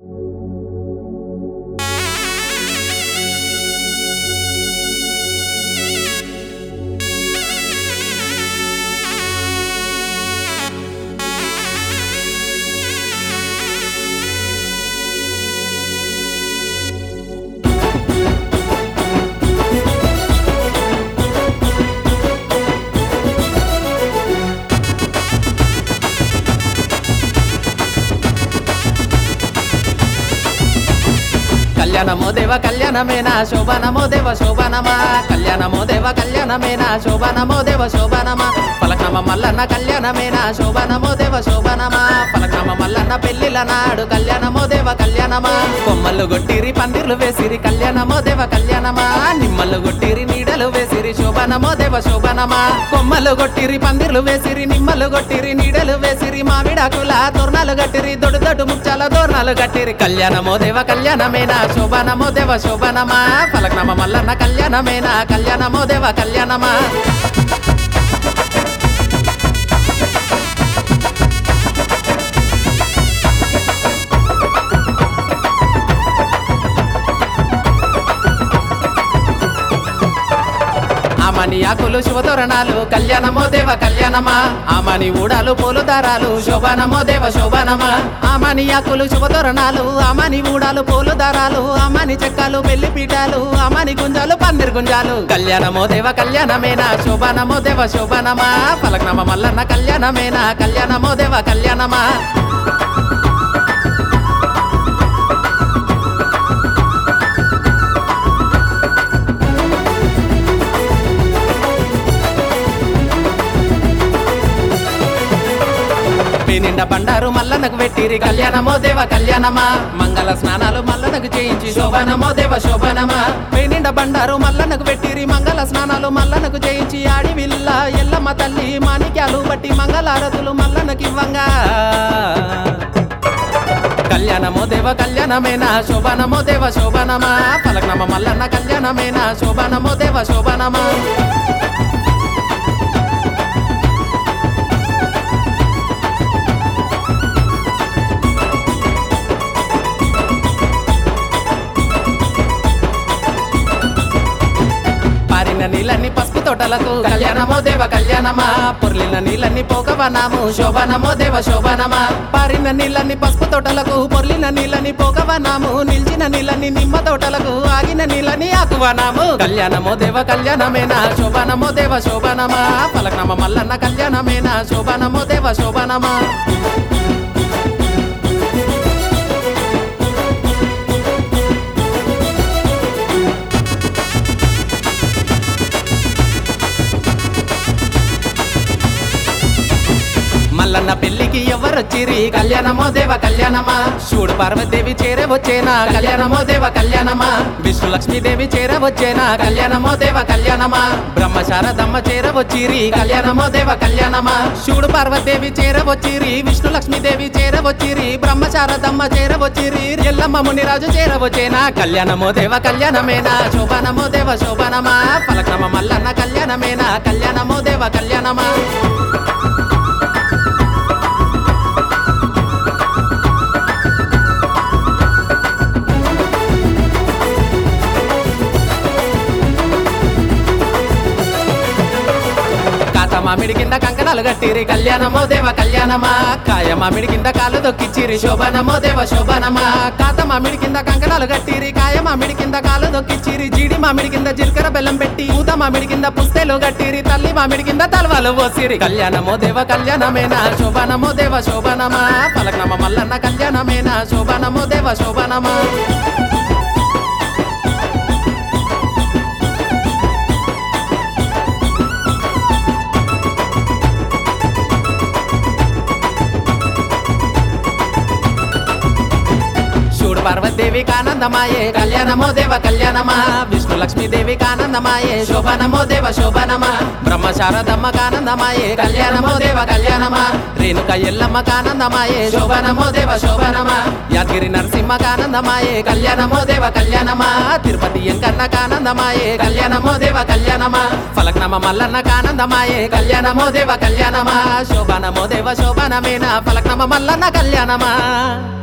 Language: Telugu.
కళ్యాణమో దేవ కళ్యాణమేనా శోభనమో దేవ శోభనమా కళ్యాణమో దేవ కళ్యాణమేనా శోభనమో దేవ శోభనమా పలకనమ మల్లన్న కళ్యాణమేనా శోభనమో దేవ శోభనమా పలకనమ మల్లన్న పెళ్లిల నాడు కళ్యాణమో దేవ కళ్యాణమా కొమ్మలు గొట్టిరి పందిర్లు వేసిరి కళ్యాణమో దేవ కళ్యాణమా నిమ్మలు గొట్టిరి నీడలు వేసిరి శోభనమో దేవ శోభనమా కొమ్మలు గొట్టిరి పందిర్లు వేసిరి నిమ్మలు గొట్టిరి నీడలు వేసిరి మామిడాకుల తోరణాలు గట్టిరి దొడ్డు దొడ్డు ముచ్చాల తోరణాలు గట్టిరి కళ్యాణమో దేవ కళ్యాణమేనా శోభనమో దేవ శోభనమా పలకనమ మల్లన్న కళ్యాణమేనా కళ్యాణమో దేవ కళ్యాణమా ఆమని ఆకులు శుభతోరణాలు కళ్యాణమో దేవ కళ్యాణమా ఆమని ఊడాలు పూలు దారాలు శోభనమో దేవ శోభనమా ఆమని ఆకులు శుభతోరణాలు ఆమని ఊడాలు పూలు దారాలు ఆమని చెక్కలు పెళ్లి పీఠాలు ఆమని గుంజాలు పందిరి గుంజాలు కళ్యాణమో దేవ కళ్యాణమేనా శోభనమో దేవ శోభనమా పలకనమ మల్లన్న కళ్యాణమేనా కళ్యాణమో దేవ కళ్యాణమా నిండా బండారు మల్లనకు పెట్టిరి కళ్యాణమో దేవ కళ్యాణమా మంగళ స్నానాలు మల్లనకు చేయించి శోభనమో దేవ శోభనమా నిండా బండారు మల్లనకు పెట్టిరి మంగళ స్నానాలు మల్లనకు చేయించి ఆడి విల్ల ఎల్లమ్మ తల్లి మాణిక్యాలు బట్టి మంగళారతులు మల్లనకి ఇవ్వంగా కళ్యాణమో దేవ కళ్యాణమేనా శోభనమో దేవ శోభనమా పలకనమ మల్లన్న కళ్యాణమేనా శోభనమో దేవ శోభనమా పారిన నీళ్ళని పసుపు తోటలకు కళ్యాణమో దేవ కళ్యాణమా పొర్లిన నీళ్ళని పోకవనాము శోభనమో దేవ శోభనమా పారిన నీళ్ళని పసుపు తోటలకు పొర్లిన నీళ్ళని పోకవనాము నిలిచిన నీళ్ళని నిమ్మ తోటలకు ఆగిన నీళ్ళని ఆకువనాము కళ్యాణమో దేవ కళ్యాణమేనా శోభనమో దేవ శోభనమా పలకనమ మల్లన్న కళ్యాణమేనా శోభనమో దేవ శోభనమా మల్లన్న పెళ్లికి ఎవరొచ్చిరి కళ్యాణమో దేవ కళ్యాణమా శివుడు పార్వతీదేవి చేరవచ్చేనా కళ్యాణమో దేవ కళ్యాణమా విష్ణు లక్ష్మీదేవి చేరవచ్చేనా కళ్యాణమో దేవ కళ్యాణమా బ్రహ్మ శారదమ్మ చేరవచ్చిరి కళ్యాణమో దేవ కళ్యాణమా శివుడు పార్వతీదేవి చేరవచ్చిరి విష్ణు లక్ష్మీదేవి చేరవచ్చిరి బ్రహ్మ శారదమ్మ చేరవచ్చిరి ఎల్లమ్మ మునిరాజు చేరవచ్చేనా కళ్యాణమో దేవ కళ్యాణమేనా శోభనమో దేవ శోభనమా పలక్రమ మల్లన్న కళ్యాణమేనా కళ్యాణమో దేవ కళ్యాణమా కాత మామిడి కింద కంకణాలు కట్టిరి కళ్యాణమో దేవ కళ్యాణమా కాయ మామిడి కింద కాళ్ళు దొక్కిచ్చిరి శోభనమో దేవ శోభనమా కాత మామిడి కింద కంకణాలు కట్టిరి కాయ మామిడి కింద కాళ్ళు దొక్కిచ్చిరి జీడి మామిడి కింద జీలకర్ర బెల్లం పెట్టి ఊత మామిడి కింద పుస్తెలు కట్టిరి తల్లి మామిడి కింద తలవాలు పోసిరి కళ్యాణమో దేవ కళ్యాణమేనా శోభనమో దేవ శోభనమా పలకనమ మల్లన్న కళ్యాణమేనా శోభనమో దేవ శోభనమా శివుడు పార్వతీదేవి కానందమాయే కళ్యాణమో దేవ కళ్యాణమా విష్ణు లక్ష్మీదేవి కానందమాయే శోభనమో దేవ శోభనమా బ్రహ్మ శారదమ్మ కానందమాయే కళ్యాణమో దేవ కళ్యాణమా రేణుక ఎల్లమ్మ కానందమాయే శోభనమో దేవ శోభనమా యాదగిరి నరసింహ కానందమాయే కళ్యాణమో దేవ కళ్యాణమా తిరుపతి ఎంకన్న కానందమాయే కళ్యాణమో దేవ కళ్యాణమా ఫలక్నమ మల్లన్న కానందమాయే కళ్యాణమో దేవ కళ్యాణమా శోభనమో దేవ శోభనమేనా ఫలక్నమ మల్లన్న కళ్యాణమా